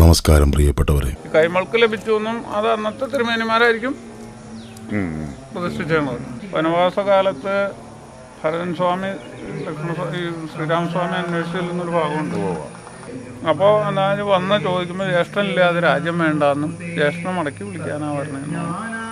നമസ്കാരം പ്രിയപ്പെട്ടവരെ ഈ കൈമൾക്ക് ലഭിച്ചു എന്നും അത് അന്നത്തെ തിരുമേനിമാരായിരിക്കും പ്രതിഷ്ഠിച്ചത് വനവാസ കാലത്ത് ഭരതൻ സ്വാമി ലക്ഷ്മണ സ്വാ- ഈ ശ്രീരാമസ്വാമി അന്വേഷിച്ചു ചെല്ലുന്നൊരു ഭാഗമുണ്ട് അപ്പോൾ എന്താ വെച്ചാൽ വന്ന് ചോദിക്കുമ്പോൾ ജ്യേഷ്ഠനില്ലാതെ രാജ്യം വേണ്ടെന്നും ജ്യേഷ്ഠനെ മടക്കി വിളിക്കാനാ പറഞ്ഞതെന്നാണ്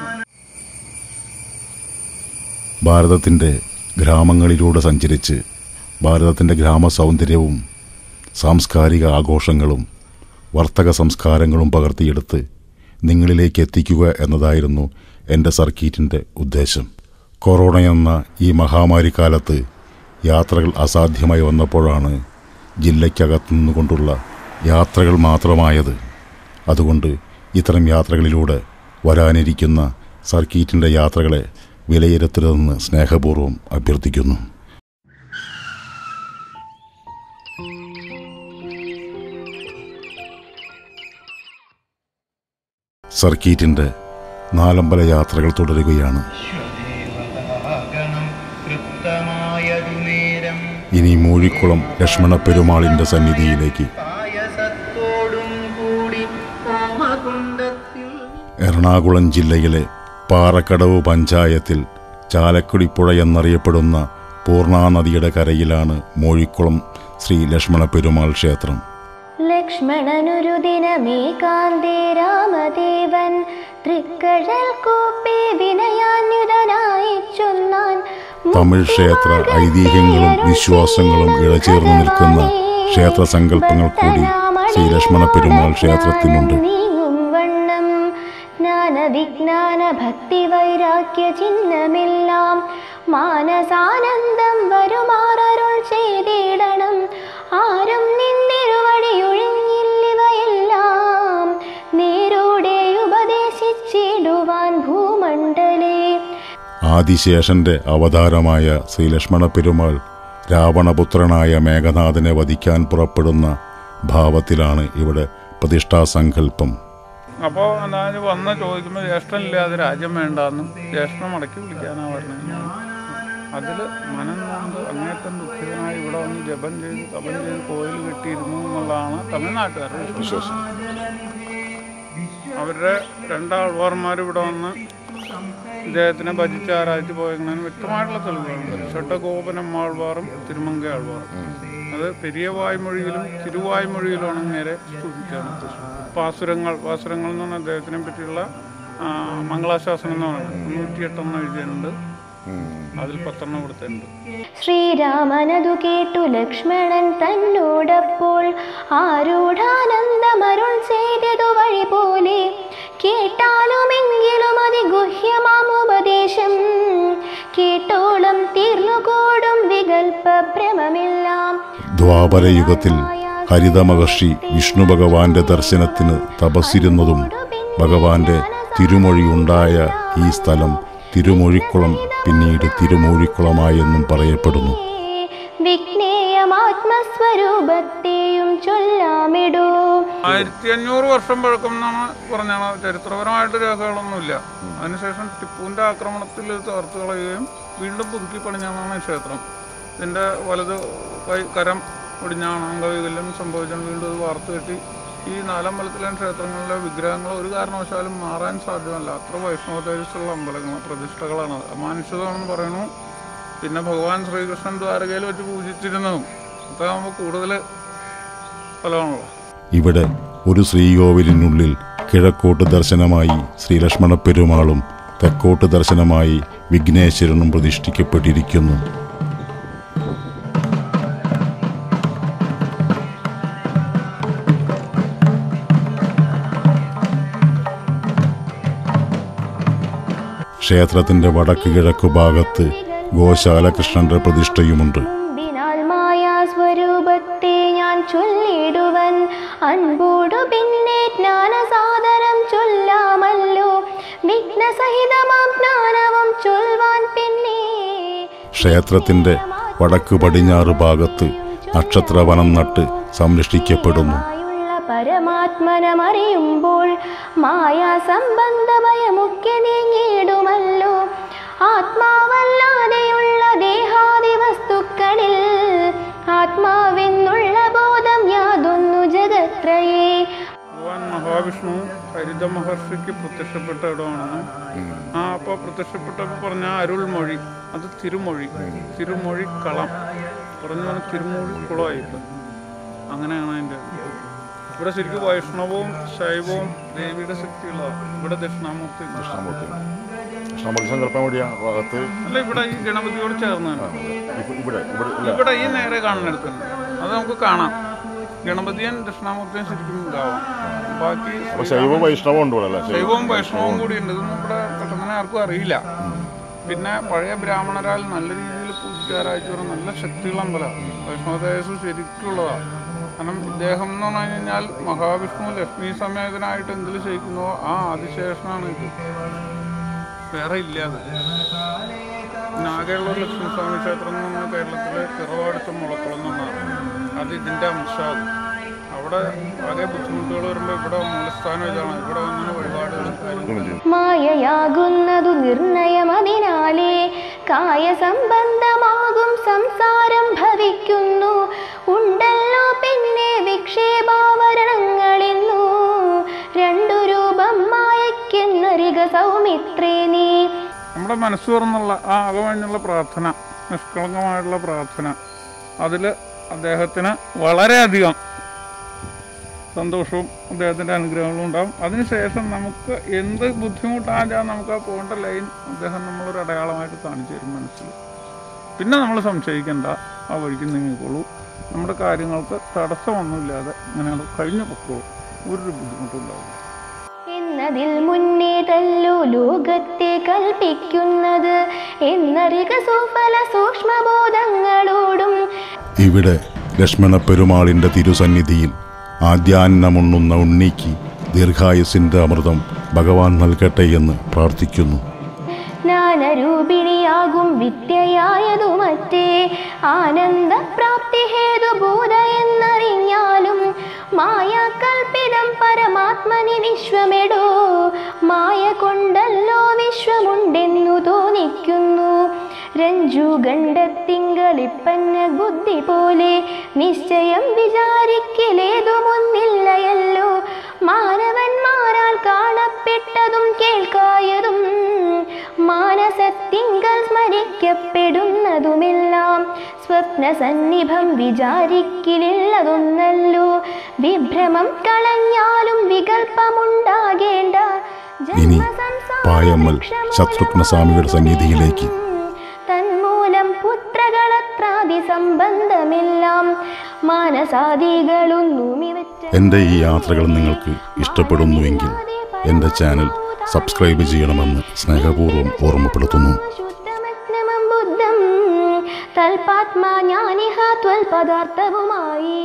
ഭാരതത്തിൻ്റെ ഗ്രാമങ്ങളിലൂടെ സഞ്ചരിച്ച് ഭാരതത്തിൻ്റെ ഗ്രാമ സൗന്ദര്യവും സാംസ്കാരിക ആഘോഷങ്ങളും വർത്തക സംസ്കാരങ്ങളും പകർത്തിയെടുത്ത് നിങ്ങളിലേക്ക് എത്തിക്കുക എന്നതായിരുന്നു എൻ്റെ സർക്കീറ്റിൻ്റെ ഉദ്ദേശം കൊറോണ എന്ന ഈ മഹാമാരി കാലത്ത് യാത്രകൾ അസാധ്യമായി വന്നപ്പോഴാണ് ജില്ലയ്ക്കകത്തു നിന്നുകൊണ്ടുള്ള യാത്രകൾ മാത്രമായത് അതുകൊണ്ട് ഇത്തരം യാത്രകളിലൂടെ വരാനിരിക്കുന്ന സർക്കീറ്റിൻ്റെ യാത്രകളെ വിലയിരുത്തരുതെന്ന് സ്നേഹപൂർവ്വം അഭ്യർത്ഥിക്കുന്നു സർക്കീറ്റിൻ്റെ നാലമ്പല യാത്രകൾ തുടരുകയാണ് ഗണം തൃപ്തമായതു നേരം ഇനി മൂഴിക്കുളം ലക്ഷ്മണ പെരുമാളിൻ്റെ സന്നിധിയിലേക്ക് പായസത്തോടും കൂടി ഹോമകുണ്ടത്തിൽ എറണാകുളം ജില്ലയിലെ പാറക്കടവ് പഞ്ചായത്തിൽ ചാലക്കുടിപ്പുഴ എന്നറിയപ്പെടുന്ന പൂർണാനദിയുടെ കരയിലാണ് മൂഴിക്കുളം ശ്രീ ലക്ഷ്മണ പെരുമാൾ ക്ഷേത്രം ലക്ഷ്മണനൊരു ദിനമേകാന്തേ രാമദേവൻ തൃക്കഴൽ കൂപ്പി വിനയാന്യുതനായി ചൊന്നാൻ തമിഴ് ക്ഷേത്ര ഐതിഹ്യങ്ങളും വിശ്വാസങ്ങളും ഇഴചേർന്ന് നിൽക്കുന്ന ക്ഷേത്ര സങ്കല്പങ്ങൾ കൂടി ശ്രീ ലക്ഷ്മണ പെരുമാൾ ക്ഷേത്രത്തിനുണ്ട് നീങ്ങും വണ്ണം ജ്ഞാനവിജ്ഞാന ഭക്തി വൈരാഗ്യ ചിഹ്നമെല്ലാം മാനസാനന്ദം വരുമാറരുൾ ചെയ്തിടണം ആരും നിന്നിരുവടിയൊഴിഞ്ഞില്ലിവയെല്ലാം നേരോടെ ഉപദേശിച്ചിടുവാൻ ഭൂമണ്ഡലേ ആദിശേഷന്റെ അവതാരമായ ശ്രീ ലക്ഷ്മണ പെരുമാൾ രാവണപുത്രനായ മേഘനാഥനെ വധിക്കാൻ പുറപ്പെടുന്ന ഭാവത്തിലാണ് ഇവിടെ പ്രതിഷ്ഠാസങ്കല്പം അപ്പോൾ എന്താ വെച്ചാൽ വന്ന് ചോദിക്കുമ്പോൾ ജ്യേഷ്ഠനില്ലാതെ രാജ്യം വേണ്ടെന്നും ജ്യേഷ്ഠനെ മടക്കി വിളിക്കാനാ പറഞ്ഞതെന്നാണ് അതിൽ മനം കൊണ്ട് അങ്ങേറ്റം ദുഃഖിതനായി ഇവിടെ വന്ന് ജപം ചെയ്ത് തപം ചെയ്ത് കോയിൽ കെട്ടിയിരുന്നു എന്നുള്ളതാണ് തമിഴ്നാട്ടുകാരുടെ വിശ്വാസം അവരുടെ രണ്ടാൾവാർമാർ ഇവിടെ വന്ന് ഇദ്ദേഹത്തിനെ ഭജിച്ച് ആരാധിച്ച് പോയതിന് വ്യക്തമായിട്ടുള്ള തെളിവുകളുണ്ട് ഷട്ടഗോപനമ്മാൾവാറും തിരുമങ്ക ആൾവാറും അത് പെരിയ വായ്മൊഴിയിലും തിരുവായ്മൊഴിയിലുമാണ് നേരെ സൂചിച്ചാണ് പാസുരങ്ങൾ പാസുരങ്ങൾ എന്ന് പറഞ്ഞാൽ അദ്ദേഹത്തിനെ പറ്റിയുള്ള ആ, മംഗളാശാസനം എന്ന് പറയുന്നത് നൂറ്റിയെട്ടെണ്ണം എഴുതിയിട്ടുണ്ട് അതിൽ പത്തെണ്ണം കൊടുത്തിട്ടുണ്ട് ശ്രീരാമനതു കേട്ടു ലക്ഷ്മണൻ തന്നോടപ്പോൾ ആരൂഢാനന്ദമരുൾ ചെയ്തതു വഴി പോലെ കേട്ടാലുമെങ്കിലും അതിഗുഹ്യമാം ഉപദേശം കേട്ടോളം തീർന്നുകൂടും വികൽപ്പ ഭ്രമമെല്ലാം ദ്വാപരയുഗത്തിൽ ഹരിത മഹർഷി വിഷ്ണു ഭഗവാന്റെ ദർശനത്തിന് തപസ്സിരുന്നതും ഭഗവാന്റെ തിരുമൊഴിയുണ്ടായ ഈ സ്ഥലം തിരുമൊഴിക്കുളം പിന്നീട് തിരുമൂഴിക്കുളമായെന്നും പറയപ്പെടുന്നു വിഘ്നേയമാത്മസ്വരൂപത്തെയും ചൊല്ലാമിടൂ ആയിരത്തി അഞ്ഞൂറ് വർഷം പഴക്കം എന്നാണ് പറഞ്ഞാണ് ചരിത്രപരമായിട്ട് രേഖകളൊന്നുമില്ല അതിനുശേഷം ടിപ്പുവിൻ്റെ ആക്രമണത്തിൽ ഇത് തകർത്ത് കളയുകയും വീണ്ടും പുതുക്കി പണിഞ്ഞാണ് ഈ ക്ഷേത്രം ഇതിൻ്റെ വലത് കൈ കരം ഒടിഞ്ഞാണ് അംഗവൈകല്യം സംഭവിച്ചാണ് വീണ്ടും ഇത് വാർത്ത് കെട്ടി ഈ നാലമ്പലത്തിലെ ക്ഷേത്രങ്ങളിലെ വിഗ്രഹങ്ങൾ ഒരു കാരണവശാലും മാറാൻ സാധ്യമല്ല അത്ര വൈഷ്ണവ തേജസ്സുള്ള അമ്പലങ്ങൾ പ്രതിഷ്ഠകളാണ് അമാനുഷികമാണെന്ന് പറയുന്നു പിന്നെ ഭഗവാൻ ശ്രീകൃഷ്ണൻ ദ്വാരകയിൽ വെച്ച് പൂജിച്ചിരുന്നതും അതാകുമ്പോൾ കൂടുതൽ ഫലമാണല്ലോ ഇവിടെ ഒരു ശ്രീകോവിലിനുള്ളിൽ കിഴക്കോട്ട് ദർശനമായി ശ്രീലക്ഷ്മണ പെരുമാളും തെക്കോട്ട് ദർശനമായി വിഘ്നേശ്വരനും പ്രതിഷ്ഠിക്കപ്പെട്ടിരിക്കുന്നു ക്ഷേത്രത്തിന്റെ വടക്ക് കിഴക്കു ഭാഗത്ത് ഗോശാല കൃഷ്ണന്റെ പ്രതിഷ്ഠയുമുണ്ട് മുമ്പിനാൽ മായാസ്വരൂപത്തെ ഞാൻ ചൊല്ലിടുവൻ അൻപോടു പിന്നെ ജ്ഞാനസാദരം ചൊല്ലാമല്ലോ വിഘ്നസഹിതമാം ജ്ഞാനവും ചൊൽവാൻ പിന്നെ ക്ഷേത്രത്തിന്റെ വടക്ക് പടിഞ്ഞാറ് ഭാഗത്ത് നക്ഷത്രവനം നട്ട് സംരക്ഷിക്കപ്പെടുന്നു ആയുള്ള പരമാത്മനമറിയുമ്പോൾ മായാ സംബന്ധ ഭയമൊക്കെ നീങ്ങിയിടുമല്ലോ ആത്മാവല്ലാതെയുള്ള ദേഹാദി വസ്തുക്കളിൽ ആത്മാവെന്നുള്ള ബോധം യാതൊന്നു ജഗത്രയേ മഹാവിഷ്ണു ഹരിത മഹർഷിക്ക് പ്രത്യക്ഷപ്പെട്ട ഇടമാണെന്ന് ആ അപ്പോൾ പ്രത്യക്ഷപ്പെട്ടപ്പോൾ പറഞ്ഞ ആ അരുൾമൊഴി അത് തിരുമൊഴി തിരുമൊഴി കളം പറഞ്ഞു പറഞ്ഞ തിരുമൊഴി കുളമായിട്ട് അങ്ങനെയാണ് അതിൻ്റെ ഇവിടെ ശരിക്കും വൈഷ്ണവവും ശൈവവും ദേവിയുടെ ശക്തിയുള്ളതാണ് ഇവിടെ ദക്ഷിണാമൂർത്തി കൃഷ്ണമൂർത്തി കൃഷ്ണമൂർത്തി സങ്കല്പം വഴിയാ ഭാഗത്ത് അല്ല ഇവിടെ ഈ ഗണപതിയോട് ചേർന്നാണ് ഇപ്പ- ഇവിടെ ഇവിടെ ഇല്ല ഇവിടെ ഈ നേരെ കാണുന്നിടത്തുണ്ട് അത് നമുക്ക് കാണാം ഗണപതിയും ദക്ഷിണാമൂർത്തിയും ശരിക്കും ഉണ്ടാവും ബാക്കി അപ്പൊ ശൈവവും വൈഷ്ണവവും ഉണ്ട് ഇവിടെ അല്ലേ ശൈവം ശൈവവും വൈഷ്ണവവും കൂടി ഉണ്ട് ഇതൊന്നും ഇവിടെ പെട്ടെന്ന് ആർക്കും അറിയില്ല പിന്നെ പഴയ ബ്രാഹ്മണരാൽ നല്ല രീതിയിൽ പൂജിക്കാരായിട്ട് വരുന്ന നല്ല ശക്തിയുള്ള അമ്പലം വൈഷ്ണവ തേജസ് ശരിക്കുള്ളതാണ് കാരണം ഇദ്ദേഹം എന്ന് പറഞ്ഞു കഴിഞ്ഞാൽ മഹാവിഷ്ണു ലക്ഷ്മി സമേതനായിട്ട് എന്തിൽ ശയിക്കുന്നുവോ ആ ആദിശേഷനാണ് ഇത് വേറെ ഇല്ല അത് പിന്നെ ആകെയുള്ള ഒരു ലക്ഷ്മി സ്വാമി ക്ഷേത്രം എന്ന് പറഞ്ഞാൽ കേരളത്തിലെ പിറവാടുത്ത മുളക്കുളം എന്നാണ് അത് ഇതിൻ്റെ അംശമാകും അവിടെ ആകെ ബുദ്ധിമുട്ടുകൾ വരുമ്പോൾ ഇവിടെ മൂലസ്ഥാനം ഇതാണ് ഇവിടെ വന്നിന് വഴിപാടുകളും കാര്യങ്ങളും മായയാകുന്നതു നിർണയമതിനാലേ കായ സംബന്ധമാകും സംസാരം ഭവിക്കുന്നു ഉണ്ടല്ലോ പിന്നെ വിക്ഷേപാവരണങ്ങളിന്നു രണ്ടു രൂപം മായയ്ക്കെന്നറിക സൗമിത്രേ നീ നമ്മുടെ മനസ്സ് തുറന്നുള്ള ആ അകമഴിഞ്ഞുള്ള പ്രാർത്ഥന നിഷ്കളങ്കമായിട്ടുള്ള പ്രാർത്ഥന അതിൽ അദ്ദേഹത്തിന് വളരെയധികം സന്തോഷവും അദ്ദേഹത്തിൻ്റെ അനുഗ്രഹങ്ങളും ഉണ്ടാകും അതിനുശേഷം നമുക്ക് എന്ത് ബുദ്ധിമുട്ടാച്ചാൽ നമുക്ക് ആ പോകേണ്ട ലൈൻ അദ്ദേഹം നമ്മളൊരു അടയാളമായിട്ട് കാണിച്ചു തരും മനസ്സിൽ പിന്നെ നമ്മൾ സംശയിക്കേണ്ട ആ വഴിക്ക് നീങ്ങിക്കോളൂ നമ്മുടെ കാര്യങ്ങൾക്ക് തടസ്സമൊന്നുമില്ലാതെ ഇങ്ങനെ കഴിഞ്ഞു പൊക്കോളൂ ഒരു ബുദ്ധിമുട്ടും ഉണ്ടാവില്ല എന്നതിൽ മുന്നേ തല്ലു ലോകത്തെ കൽപ്പിക്കുന്നത് എന്നറിക സുഫല സൂക്ഷ്മബോധങ്ങളോടും ഇവിടെ ലക്ഷ്മണ പെരുമാളിന്റെ തിരുസന്നിധിയിൽ ആദ്യാന്നമുണ്ണുന്ന ഉണ്ണിക്ക് ദീർഘായുസിന്റെ അമൃതം ഭഗവാൻ നൽകട്ടെ എന്ന് പ്രാർത്ഥിക്കുന്നു ജ്ഞാനരൂപിണിയാകും വിദ്യയായതു മറ്റേ ആനന്ദപ്രാപ്തി ഹേതുഭൂത എന്നറിഞ്ഞാലും മായാകൽപ്പിതം പരമാത്മനി വിശ്വമെടോ മായ കൊണ്ടല്ലോ വിശ്വമുണ്ടെന്നു തോന്നിക്കുന്നു രഞ്ജു ഗണ്ഡത്തിങ്കളിപ്പന്ന ബുദ്ധി പോലെ നിശ്ചയം വിചാരിക്കലേതുമൊന്നില്ലയല്ലോ മാനവന്മാരാൽ കാണപ്പെട്ടതും കേൾക്കായതും മാനസത്തിങ്കൽ സ്മരിക്കപ്പെടുന്നതുമെല്ലാം സ്വപ്ന സന്നിഭം വിചാരിക്കലില്ലതൊന്നല്ലോ വിഭ്രമം കളഞ്ഞാലും വികൽപ്പമുണ്ടാകേണ്ട ഇനി പായമ്മൽ ശത്രുഘ്നസ്വാമിയുടെ സന്നിധിയിലേക്ക് തന്മൂലം പുത്രകളത്രാദി സംബന്ധമെല്ലാം മാനസാദികളൊന്നുമിവറ്റ എൻ്റെ ഈ യാത്രകൾ നിങ്ങൾക്ക് ഇഷ്ടപ്പെടുന്നുവെങ്കിൽ എൻ്റെ ചാനൽ സബ്സ്ക്രൈബ് ചെയ്യണമെന്ന് സ്നേഹപൂർവ്വം ഓർമ്മപ്പെടുത്തുന്നു ശുദ്ധമഗ്നമം ബുദ്ധം തൽപാത്മാ ജ്ഞാനിഹ ത്വൽപദാർത്ഥവുമായി